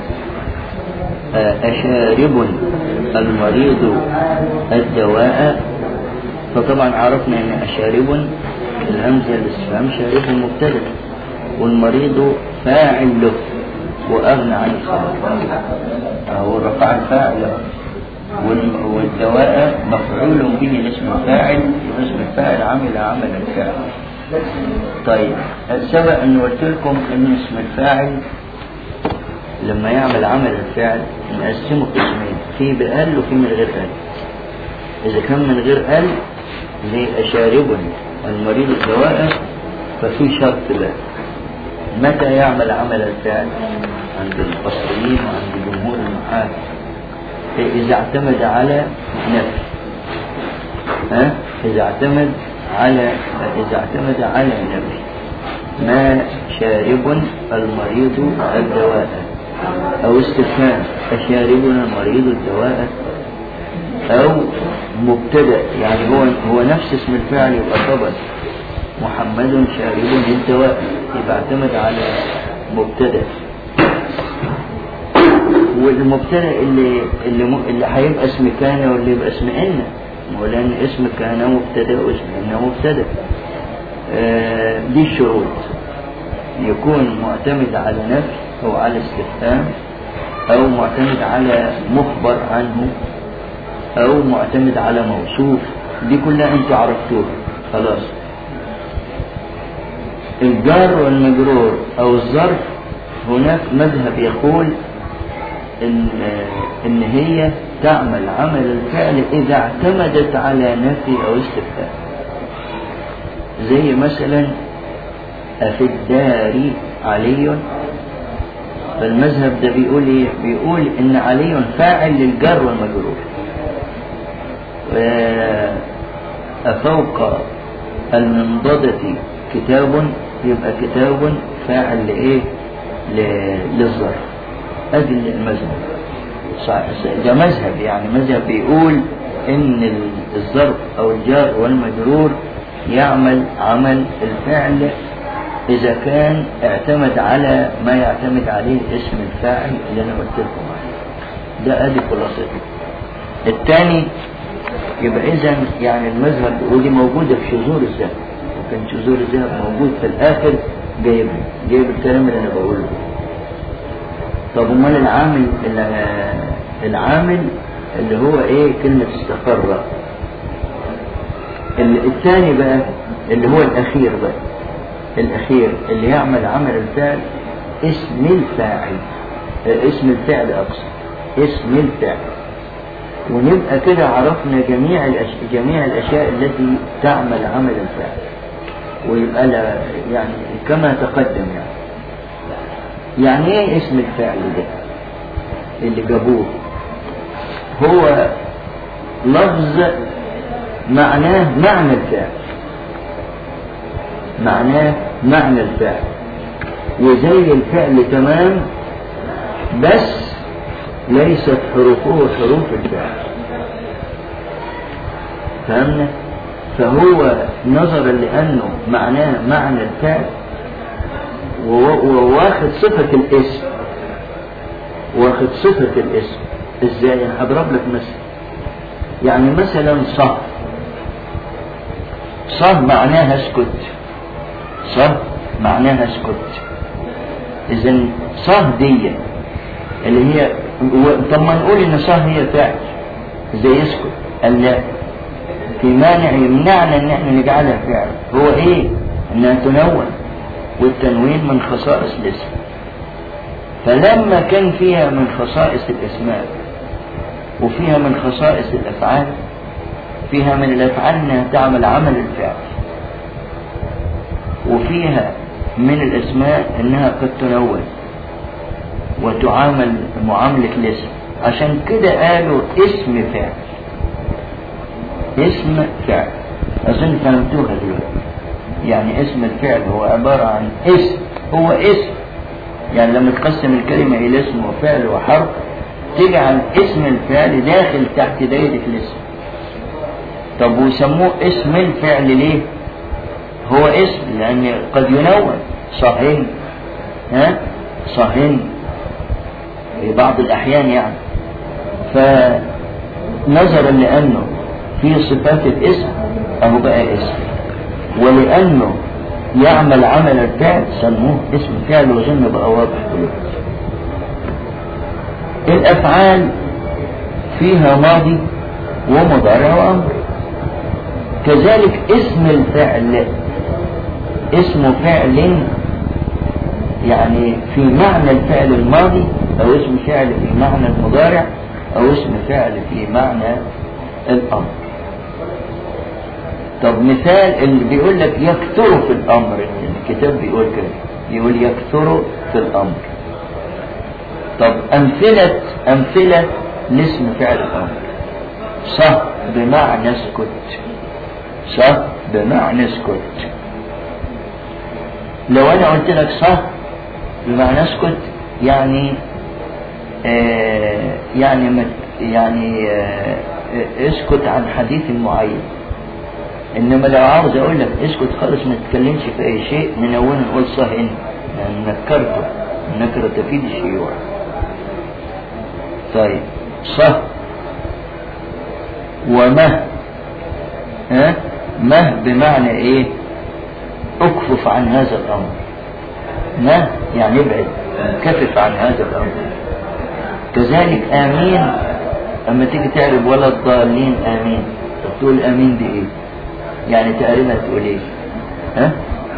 أشارب المريض الدواء فطبعا عرفنا أن أشارب الهمزة الاستفهام شارب مبتدأ والمريض فاعل له وأغنى عن الخبر أو رفع الفاعل له والدواء مفعول به لاسم الفاعل واسم الفاعل عمل عمل الفاعل طيب السبب ان قلت لكم ان اسم الفاعل لما يعمل عمل الفعل نقسمه قسمين في بقل وفي من غير قل اذا كان من غير قل زي اشارب المريض الدواء ففي شرط له متى يعمل عمل الفعل عند البصريين وعند جمهور المحاكم إذا اعتمد على نفي ها إذا اعتمد على إذا اعتمد على نفي ما شارب المريض الدواء أو استفهام أشاربنا المريض الدواء أو مبتدأ يعني هو هو نفس اسم الفعل يبقى خبر محمد شارب الدواء يبقى اعتمد على مبتدأ والمبتدا اللي اللي م... اللي هيبقى اسم كان واللي يبقى اسم ان ولان اسم كان مبتدا واسم ان مبتدا آه دي الشروط يكون معتمد على نفي او على استفهام او معتمد على مخبر عنه او معتمد على موصوف دي كلها انتوا عرفتوها خلاص الجار والمجرور او الظرف هناك مذهب يقول إن, إن هي تعمل عمل الفعل إذا اعتمدت على نفي أو استفهام زي مثلا أفي الدار علي فالمذهب ده بيقول ايه بيقول ان علي فاعل للجر والمجرور أفوق المنضدة كتاب يبقى كتاب فاعل لإيه ل- للظرف أدي المذهب صح- ده مذهب يعني مذهب بيقول إن ال- الظرف أو الجار والمجرور يعمل عمل الفعل إذا كان اعتمد على ما يعتمد عليه اسم الفاعل اللي أنا قلت لكم عليه ده أدي خلاصته الثاني يبقى إذا يعني المذهب ودي موجودة في شذور الذهب وكان شذور الذهب موجود في الآخر جايب جايب الكلام اللي أنا بقوله طب أمال العامل العامل اللي هو إيه كلمة استقر ال- الثاني بقى اللي هو الأخير بقى الأخير اللي يعمل عمل الفعل اسم الفاعل آه، اسم الفعل أقصد اسم الفعل ونبقى كده عرفنا جميع الأش... جميع الأشياء التي تعمل عمل الفعل ويبقى لا يعني كما تقدم يعني يعني ايه اسم الفعل ده اللي جابوه هو لفظ معناه معنى الفعل معناه معنى الفعل وزي الفعل تمام بس ليست حروفه حروف الفعل فهمنا فهو نظرا لأنه معناه معنى الفعل وو- وواخد صفة الاسم واخد صفة الاسم ازاي انا هضرب لك مثل يعني مثلا صه صه معناها اسكت صه معناها اسكت اذا صه دي اللي هي و- طب ما نقول ان صه هي فعل زي اسكت قال لا في مانع يمنعنا ان احنا نجعلها فعل هو ايه انها تنون والتنوين من خصائص الاسم فلما كان فيها من خصائص الاسماء وفيها من خصائص الافعال فيها من الافعال انها تعمل عمل الفعل وفيها من الاسماء انها قد تنون وتعامل معاملة الاسم عشان كده قالوا اسم فعل اسم فعل أظن فهمتوها دلوقتي يعني اسم الفعل هو عبارة عن اسم هو اسم يعني لما تقسم الكلمة إلى اسم وفعل وحرف تجعل اسم الفعل داخل تحت دائرة الاسم طب ويسموه اسم الفعل ليه؟ هو اسم لأن قد ينون صهين ها صهين في بعض الأحيان يعني فنظرا لأنه في صفات الاسم أهو بقى اسم ولأنه يعمل عمل الفعل سموه اسم فعل وظن بقى واضح دلوقتي الأفعال فيها ماضي ومضارع وأمر كذلك اسم الفعل اسم فعل يعني في معنى الفعل الماضي أو اسم فعل في معنى المضارع أو اسم فعل في معنى الأمر طب مثال اللي بيقول لك يكثر في الأمر الكتاب بيقول كده يقول يكثر في الأمر طب أمثلة أمثلة لاسم فعل الأمر صح بمعنى اسكت صح بمعنى اسكت لو أنا قلت لك صح بمعنى اسكت يعني آه يعني مت يعني آه اسكت عن حديث معين انما لو عاوز اقول لك اسكت خالص ما تتكلمش في اي شيء من اول نقول صح ان يعني نكرته النكره تفيد الشيوع طيب صح ومه ها مه بمعنى ايه اكفف عن هذا الامر ما يعني ابعد انكفف عن هذا الامر كذلك امين اما تيجي تعرف ولا الضالين امين تقول امين دي ايه يعني تقريبا تقول ايه ها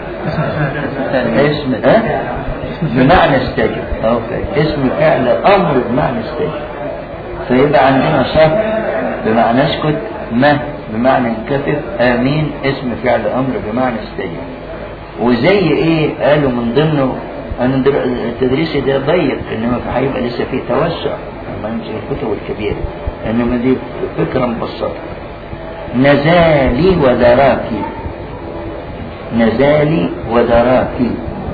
اسم ها بمعنى استجب اوكي اسم فعل امر بمعنى استجب فيبقى عندنا صح بمعنى اسكت ما بمعنى انكفف امين اسم فعل امر بمعنى استجب وزي ايه قالوا من ضمنه أنا در- تدريسي ده ضيق إنما هيبقى لسه فيه توسع لما نمسك الكتب الكبيرة إنما دي فكرة مبسطة نزالي ودراكي نزالي ودراكي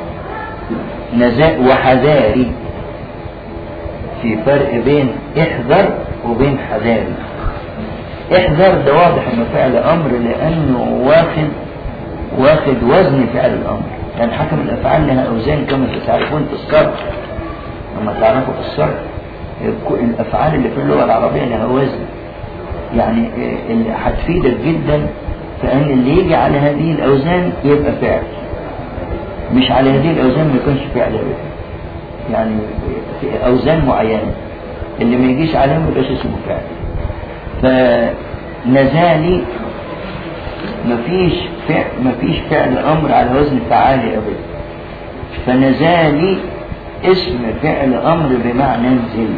نزا وحذاري في فرق بين احذر وبين حذاري احذر ده واضح انه فعل امر لانه واخد واخد وزن فعل الامر يعني حكم الافعال لها اوزان كما تعرفون في الصرف لما تعرفوا في الصرف الك- الافعال اللي في اللغه العربيه لها وزن يعني إيه اللي هتفيدك جدا فان اللي يجي على هذه الاوزان يبقى فعل مش على هذه الاوزان ما يكونش فعل أبدا يعني في اوزان معينه اللي ما يجيش عليهم ما يبقاش اسمه فعل فنزالي مفيش فعل مفيش فعل امر على وزن فعال ابدا فنزالي اسم فعل امر بمعنى انزل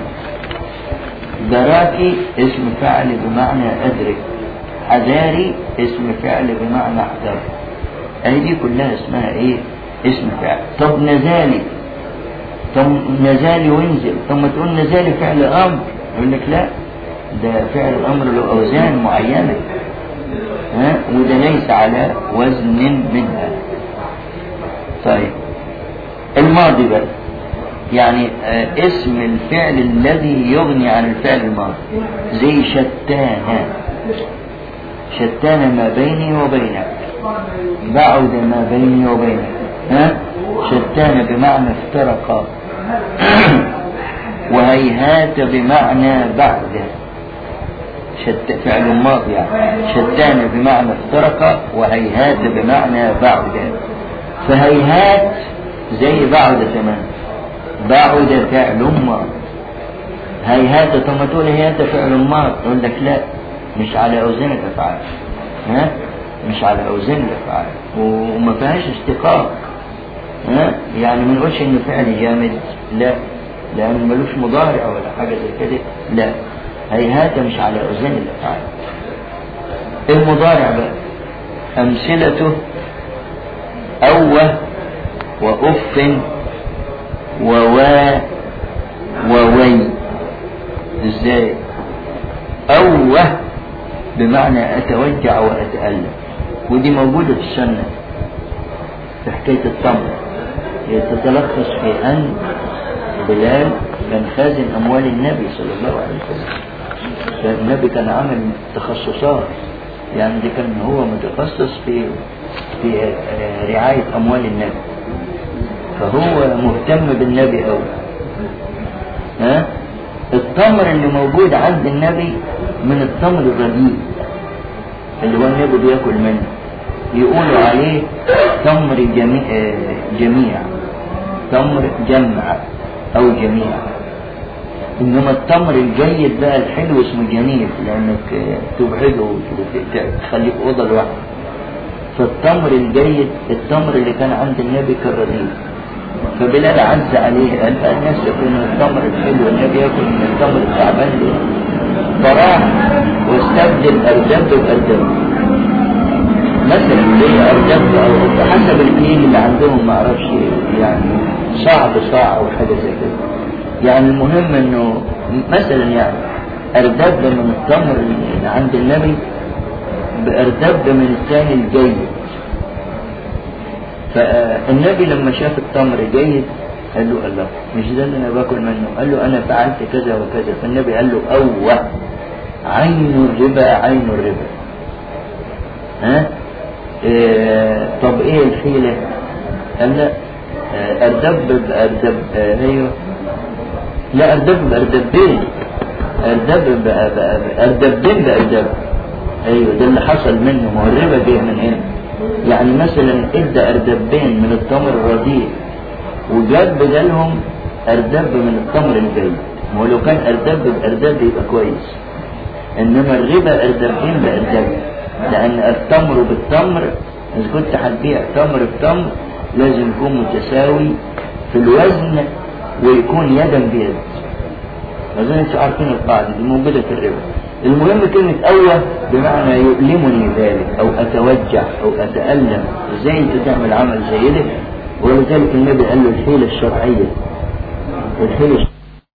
دراكي اسم فعل بمعنى ادرك حذاري اسم فعل بمعنى احذر اهي دي كلها اسمها ايه اسم فعل طب نزالي طب نزالي وانزل طب ما تقول نزالي فعل امر يقول لك لا ده فعل الامر له اوزان معينه ها وده ليس على وزن منها طيب الماضي بقى يعني آه اسم الفعل الذي يغني عن الفعل الماضي زي شتان شتان ما بيني وبينك بعد ما بيني وبينك ها شتان بمعنى افترقا وهيهات بمعنى بعد شت فعل ماضي يعني شتان بمعنى افترق وهيهات بمعنى بعد فهيهات زي بعد تمام بعد فعل ماض هيهات طب ما تقول هيهات فعل ماض يقول لك لا مش على اوزان الافعال ها مش على اوزان الافعال وما فيهاش اشتقاق ها يعني ما نقولش انه فعل جامد لا لانه ملوش مضارع ولا حاجه زي كده لا هيهات مش على اوزان الافعال المضارع بقى امثلته اوه واف ووا ووي ازاي اوه بمعنى اتوجع واتالم ودي موجوده في السنه في حكايه التمر هي تتلخص في ان بلال كان خازن اموال النبي صلى الله عليه وسلم فالنبي كان عامل تخصصات يعني ده كان هو متخصص في في آه، رعاية أموال النبي فهو مهتم بالنبي أوي ها التمر اللي موجود عند النبي من التمر الرديء اللي هو النبي بياكل منه يقولوا عليه تمر جميع, آه، جميع تمر جمع أو جميع إنما التمر الجيد بقى الحلو اسمه جميل لأنك آه، تبعده وتخليه في أوضة لوحده فالتمر الجيد التمر اللي كان عند النبي كان رديء فبلال عز عليه قال بقى الناس ياكلوا من التمر الحلو النبي ياكل من التمر التعبان ليه؟ فراح واستبدل أردب بأردب مثلا ليه أردب أو حسب الكيل اللي عندهم ما أعرفش يعني صعب صاع أو حاجة زي كده يعني المهم إنه مثلا يعني أردب من التمر اللي عند النبي بأردب من الثاني الجيد فالنبي لما شاف التمر جيد قال له الله مش ده اللي انا باكل منه قال له انا فعلت كذا وكذا فالنبي قال له اوه عين الربا عين الربا ها إيه طب ايه الحيلة قال لا آه، اردب باردب آه، ايوه لا اردب باردبين اردب بأ- بأ- اردبين باردب ايوه ده اللي حصل منه ما هو الربا جه من هنا يعني مثلا ادى اردبين من التمر الرديء وجاب بدلهم اردب من التمر الجيد ما هو لو كان اردب باردب يبقى كويس انما الربا اردبين باردب لان التمر بالتمر اذا كنت هتبيع تمر بتمر لازم يكون متساوي في الوزن ويكون يدا بيد أظن أنتم عارفين القاعدة دي موجودة في الربا المهم كلمة أوه بمعنى يؤلمني ذلك أو أتوجع أو أتألم إزاي أنت تعمل عمل زي ده ولذلك النبي قال له الحيلة الشرعية الحيلة